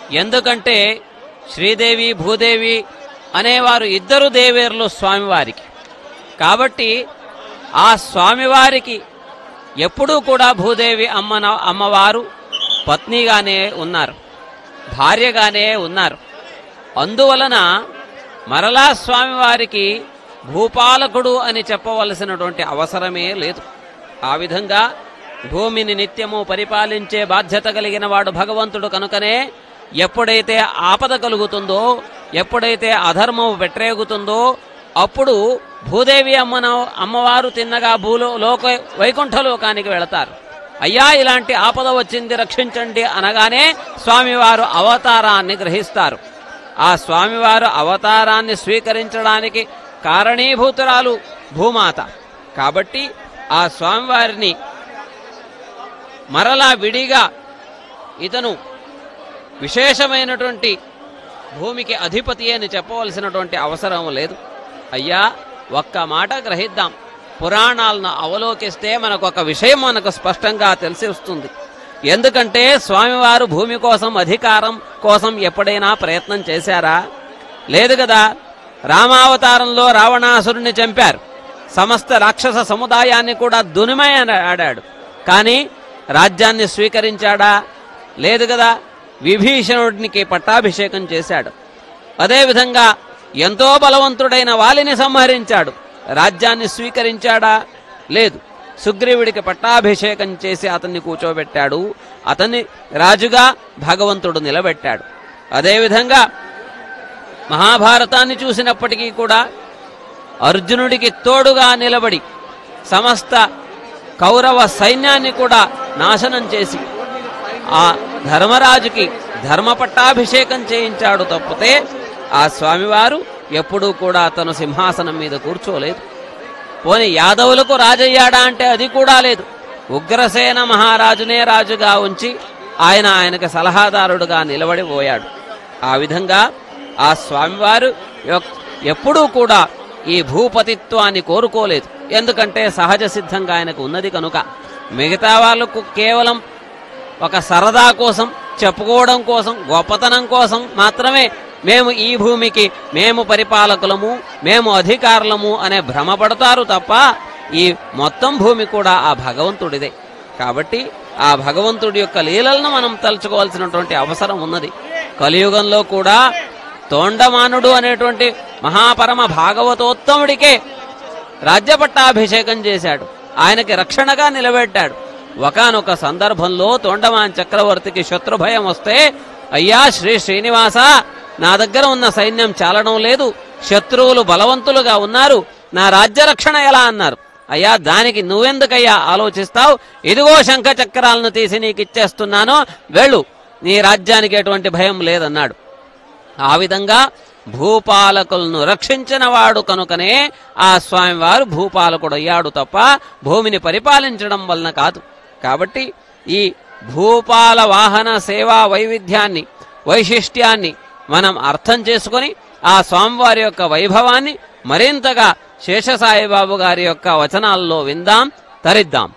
ఎందుకంటే శ్రీదేవి భూదేవి అనేవారు ఇద్దరు దేవేరులు స్వామివారికి కాబట్టి ఆ స్వామివారికి ఎప్పుడూ కూడా భూదేవి అమ్మన అమ్మవారు పత్నిగానే ఉన్నారు భార్యగానే ఉన్నారు అందువలన మరలా స్వామివారికి భూపాలకుడు అని చెప్పవలసినటువంటి అవసరమే లేదు ఆ విధంగా భూమిని నిత్యము పరిపాలించే బాధ్యత కలిగిన వాడు భగవంతుడు కనుకనే ఎప్పుడైతే ఆపద కలుగుతుందో ఎప్పుడైతే అధర్మం వెట్రేగుతుందో అప్పుడు భూదేవి అమ్మన అమ్మవారు తిన్నగా భూలో లోక వైకుంఠలోకానికి వెళతారు అయ్యా ఇలాంటి ఆపద వచ్చింది రక్షించండి అనగానే స్వామివారు అవతారాన్ని గ్రహిస్తారు ఆ స్వామివారు అవతారాన్ని స్వీకరించడానికి కారణీభూతురాలు భూమాత కాబట్టి ఆ స్వామివారిని మరలా విడిగా ఇతను విశేషమైనటువంటి భూమికి అధిపతి అని చెప్పవలసినటువంటి అవసరం లేదు అయ్యా ఒక్క మాట గ్రహిద్దాం పురాణాలను అవలోకిస్తే మనకు ఒక విషయం మనకు స్పష్టంగా తెలిసి వస్తుంది ఎందుకంటే స్వామివారు భూమి కోసం అధికారం కోసం ఎప్పుడైనా ప్రయత్నం చేశారా లేదు కదా రామావతారంలో రావణాసురుణ్ణి చంపారు సమస్త రాక్షస సముదాయాన్ని కూడా దునిమయ ఆడాడు కానీ రాజ్యాన్ని స్వీకరించాడా లేదు కదా విభీషణుడికి పట్టాభిషేకం చేశాడు అదేవిధంగా ఎంతో బలవంతుడైన వాలిని సంహరించాడు రాజ్యాన్ని స్వీకరించాడా లేదు సుగ్రీవుడికి పట్టాభిషేకం చేసి అతన్ని కూర్చోబెట్టాడు అతన్ని రాజుగా భగవంతుడు నిలబెట్టాడు అదేవిధంగా మహాభారతాన్ని చూసినప్పటికీ కూడా అర్జునుడికి తోడుగా నిలబడి సమస్త కౌరవ సైన్యాన్ని కూడా నాశనం చేసి ఆ ధర్మరాజుకి ధర్మ పట్టాభిషేకం చేయించాడు తప్పితే ఆ స్వామివారు ఎప్పుడూ కూడా అతను సింహాసనం మీద కూర్చోలేదు పోని యాదవులకు రాజయ్యాడా అంటే అది కూడా లేదు ఉగ్రసేన మహారాజునే రాజుగా ఉంచి ఆయన ఆయనకి సలహాదారుడుగా నిలబడి పోయాడు ఆ విధంగా ఆ స్వామివారు యొక్- ఎప్పుడూ కూడా ఈ భూపతిత్వాన్ని కోరుకోలేదు ఎందుకంటే సహజ సిద్ధంగా ఆయనకు ఉన్నది కనుక మిగతా వాళ్ళకు కేవలం ఒక సరదా కోసం చెప్పుకోవడం కోసం గొప్పతనం కోసం మాత్రమే మేము ఈ భూమికి మేము పరిపాలకులము మేము అధికారులము అనే భ్రమపడతారు తప్ప ఈ మొత్తం భూమి కూడా ఆ భగవంతుడిదే కాబట్టి ఆ భగవంతుడి యొక్క లీలలను మనం తలుచుకోవాల్సినటువంటి అవసరం ఉన్నది కలియుగంలో కూడా తోండమానుడు అనేటువంటి మహాపరమ భాగవతోత్తముడికే రాజ్యపట్టాభిషేకం చేశాడు ఆయనకి రక్షణగా నిలబెట్టాడు ఒకనొక సందర్భంలో తోండమాన్ చక్రవర్తికి శత్రుభయం వస్తే అయ్యా శ్రీ శ్రీనివాస నా దగ్గర ఉన్న సైన్యం చాలడం లేదు శత్రువులు బలవంతులుగా ఉన్నారు నా రాజ్య రక్షణ ఎలా అన్నారు అయ్యా దానికి నువ్వెందుకయ్యా ఆలోచిస్తావు ఇదిగో శంఖ చక్రాలను తీసి నీకు ఇచ్చేస్తున్నాను వెళ్ళు నీ రాజ్యానికి ఎటువంటి భయం లేదన్నాడు ఆ విధంగా భూపాలకులను రక్షించిన వాడు కనుకనే ఆ స్వామివారు భూపాలకుడు అయ్యాడు తప్ప భూమిని పరిపాలించడం వలన కాదు కాబట్టి ఈ భూపాల వాహన సేవా వైవిధ్యాన్ని వైశిష్ట్యాన్ని మనం అర్థం చేసుకొని ఆ స్వామివారి యొక్క వైభవాన్ని మరింతగా శేషసాయిబాబు గారి యొక్క వచనాల్లో విందాం తరిద్దాం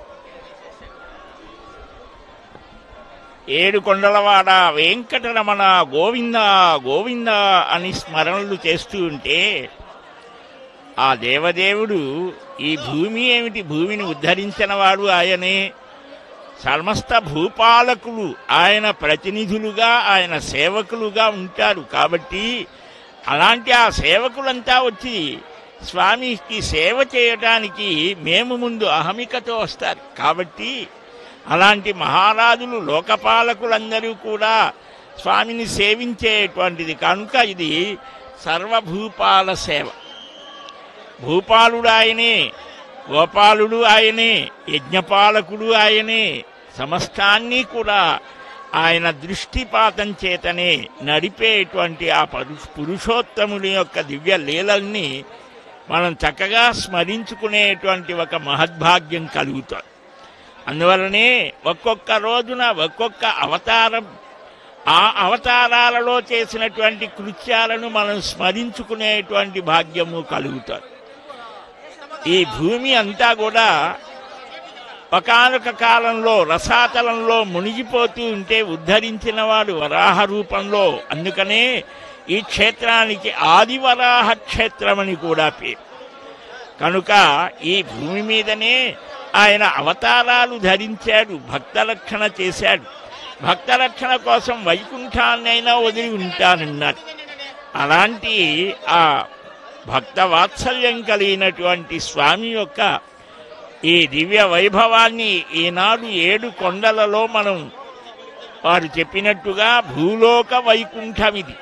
ఏడు కొండలవాడ వెంకటరమణ గోవింద గోవింద అని స్మరణలు చేస్తూ ఉంటే ఆ దేవదేవుడు ఈ భూమి ఏమిటి భూమిని ఉద్ధరించిన వాడు ఆయనే సమస్త భూపాలకులు ఆయన ప్రతినిధులుగా ఆయన సేవకులుగా ఉంటారు కాబట్టి అలాంటి ఆ సేవకులంతా వచ్చి స్వామికి సేవ చేయటానికి మేము ముందు అహమికతో వస్తారు కాబట్టి అలాంటి మహారాజులు లోకపాలకులందరూ కూడా స్వామిని సేవించేటువంటిది కనుక ఇది సర్వభూపాల సేవ భూపాలుడు ఆయనే గోపాలుడు ఆయనే యజ్ఞపాలకుడు ఆయనే సమస్తాన్ని కూడా ఆయన దృష్టిపాతం చేతనే నడిపేటువంటి ఆ పరు- పురుషోత్తముని యొక్క దివ్య లీలల్ని మనం చక్కగా స్మరించుకునేటువంటి ఒక మహద్భాగ్యం కలుగుతుంది అందువలనే ఒక్కొక్క రోజున ఒక్కొక్క అవతారం ఆ అవతారాలలో చేసినటువంటి కృత్యాలను మనం స్మరించుకునేటువంటి భాగ్యము కలుగుతుంది ఈ భూమి అంతా కూడా ఒకానొక కాలంలో రసాతలంలో మునిగిపోతూ ఉంటే ఉద్ధరించిన వాడు వరాహ రూపంలో అందుకనే ఈ క్షేత్రానికి ఆదివరాహ క్షేత్రమని కూడా పేరు కనుక ఈ భూమి మీదనే ఆయన అవతారాలు ధరించాడు భక్తరక్షణ చేశాడు భక్తరక్షణ కోసం వైకుంఠాన్నైనా వదిలి ఉంటానన్నారు అలాంటి ఆ భక్త వాత్సల్యం కలిగినటువంటి స్వామి యొక్క ఈ దివ్య వైభవాన్ని ఈనాడు ఏడు కొండలలో మనం వారు చెప్పినట్టుగా భూలోక వైకుంఠం ఇది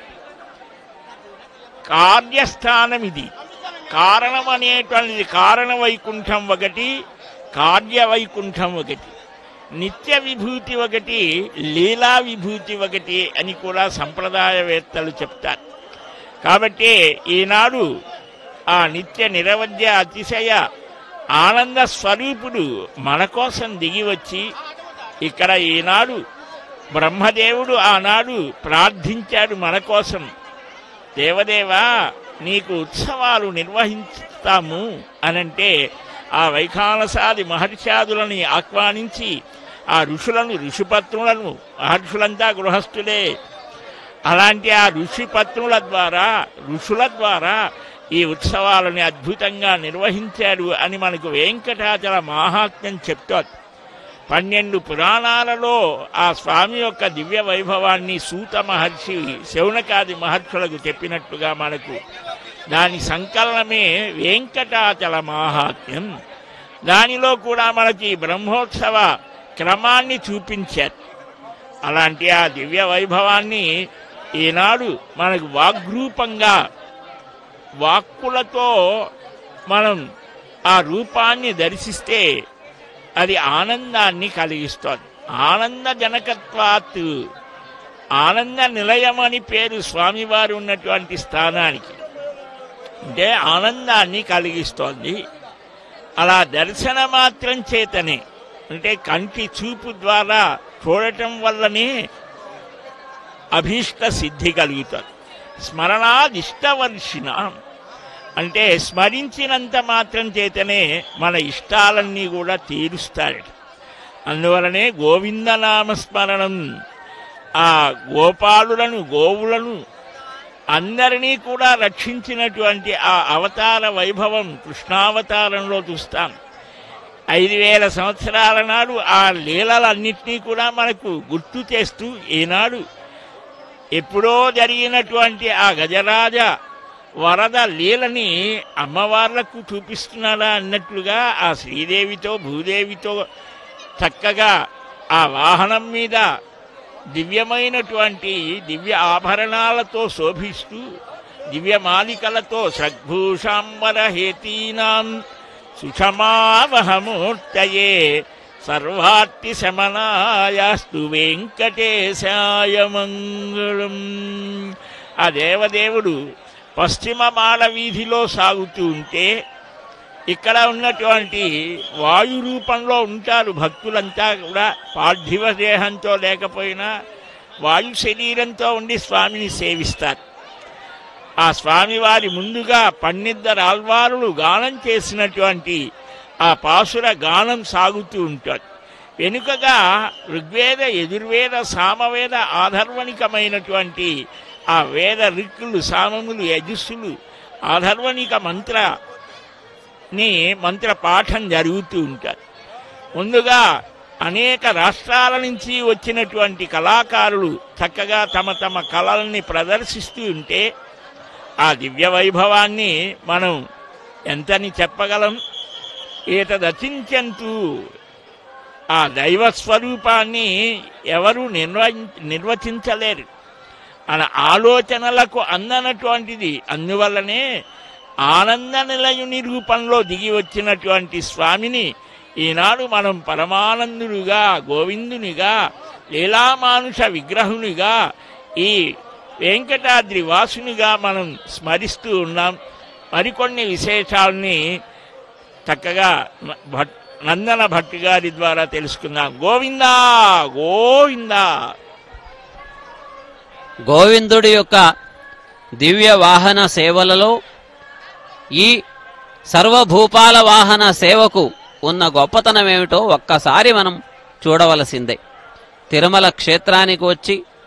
కార్యస్థానం ఇది కారణం అనేటువంటిది కారణ వైకుంఠం ఒకటి కార్య వైకుంఠం ఒకటి నిత్య విభూతి ఒకటి లీలా విభూతి ఒకటి అని కూడా సంప్రదాయవేత్తలు చెప్తారు కాబట్టి ఈనాడు ఆ నిత్య నిరవధ్య అతిశయ ఆనంద స్వరూపుడు మన కోసం దిగి వచ్చి ఇక్కడ ఈనాడు బ్రహ్మదేవుడు ఆనాడు ప్రార్థించాడు మన కోసం దేవదేవా నీకు ఉత్సవాలు నిర్వహిస్తాము అనంటే ఆ వైఖానసాది మహర్షాదులని ఆహ్వానించి ఆ ఋషులను ఋషిపత్నులను మహర్షులంతా గృహస్థులే అలాంటి ఆ ఋషిపత్నుల ద్వారా ఋషుల ద్వారా ఈ ఉత్సవాలని అద్భుతంగా నిర్వహించాడు అని మనకు వెంకటాచల మహాత్మ్యం చెప్తోంది పన్నెండు పురాణాలలో ఆ స్వామి యొక్క దివ్య వైభవాన్ని సూత మహర్షి శౌనకాది మహర్షులకు చెప్పినట్టుగా మనకు దాని సంకలనమే వెంకటాచల మహాత్మ్యం దానిలో కూడా మనకి బ్రహ్మోత్సవ క్రమాన్ని చూపించారు అలాంటి ఆ దివ్య వైభవాన్ని ఈనాడు మనకు వాగ్రూపంగా వాక్కులతో మనం ఆ రూపాన్ని దర్శిస్తే అది ఆనందాన్ని కలిగిస్తోంది ఆనందజనకత్వాత్ ఆనంద నిలయం అని పేరు స్వామివారు ఉన్నటువంటి స్థానానికి అంటే ఆనందాన్ని కలిగిస్తోంది అలా దర్శన మాత్రం చేతనే అంటే కంటి చూపు ద్వారా చూడటం వల్లనే అభీష్ట సిద్ధి కలుగుతుంది స్మరణాదిష్టవర్షిణ అంటే స్మరించినంత మాత్రం చేతనే మన ఇష్టాలన్నీ కూడా తీరుస్తాడట అందువలనే గోవిందనామ స్మరణం ఆ గోపాలులను గోవులను అందరినీ కూడా రక్షించినటువంటి ఆ అవతార వైభవం కృష్ణావతారంలో చూస్తాం ఐదు వేల సంవత్సరాల నాడు ఆ లీలలన్నింటినీ కూడా మనకు గుర్తు చేస్తూ ఈనాడు ఎప్పుడో జరిగినటువంటి ఆ గజరాజ వరద లీలని అమ్మవార్లకు చూపిస్తున్నాడా అన్నట్లుగా ఆ శ్రీదేవితో భూదేవితో చక్కగా ఆ వాహనం మీద దివ్యమైనటువంటి దివ్య ఆభరణాలతో శోభిస్తూ దివ్య మాలికలతో సద్భూషాంబర హేతీనాం సుషమావహమూర్తయే సర్వార్తి శమనాయాస్తు వెంకటేశాయ మంగళం ఆ దేవదేవుడు పశ్చిమ మాడ వీధిలో సాగుతూ ఉంటే ఇక్కడ ఉన్నటువంటి వాయు రూపంలో ఉంటారు భక్తులంతా కూడా పార్థివ దేహంతో లేకపోయినా వాయు శరీరంతో ఉండి స్వామిని సేవిస్తారు ఆ స్వామివారి ముందుగా పన్నిద్దరు ఆల్వారులు గానం చేసినటువంటి ఆ పాసుర గానం సాగుతూ ఉంటుంది వెనుకగా ఋగ్వేద యజుర్వేద సామవేద ఆధర్వణికమైనటువంటి ఆ వేద రిక్కులు సామములు యజస్సులు ఆధర్వణిక మంత్ర ని మంత్ర పాఠం జరుగుతూ ఉంటారు ముందుగా అనేక రాష్ట్రాల నుంచి వచ్చినటువంటి కళాకారులు చక్కగా తమ తమ కళల్ని ప్రదర్శిస్తూ ఉంటే ఆ దివ్య వైభవాన్ని మనం ఎంతని చెప్పగలం ఏతదచించంతు ఆ దైవ స్వరూపాన్ని ఎవరు నిర్వ నిర్వచించలేరు మన ఆలోచనలకు అందనటువంటిది అందువల్లనే ఆనంద నిలయుని రూపంలో దిగి వచ్చినటువంటి స్వామిని ఈనాడు మనం పరమానందుడుగా గోవిందునిగా లీలామానుష విగ్రహునిగా ఈ వెంకటాద్రి వాసునిగా మనం స్మరిస్తూ ఉన్నాం మరికొన్ని విశేషాలని చక్కగా భట్ నందన భట్ గారి ద్వారా తెలుసుకుందాం గోవిందా గోవిందా గోవిందుడి యొక్క దివ్య వాహన సేవలలో ఈ సర్వభూపాల వాహన సేవకు ఉన్న గొప్పతనం ఏమిటో ఒక్కసారి మనం చూడవలసిందే తిరుమల క్షేత్రానికి వచ్చి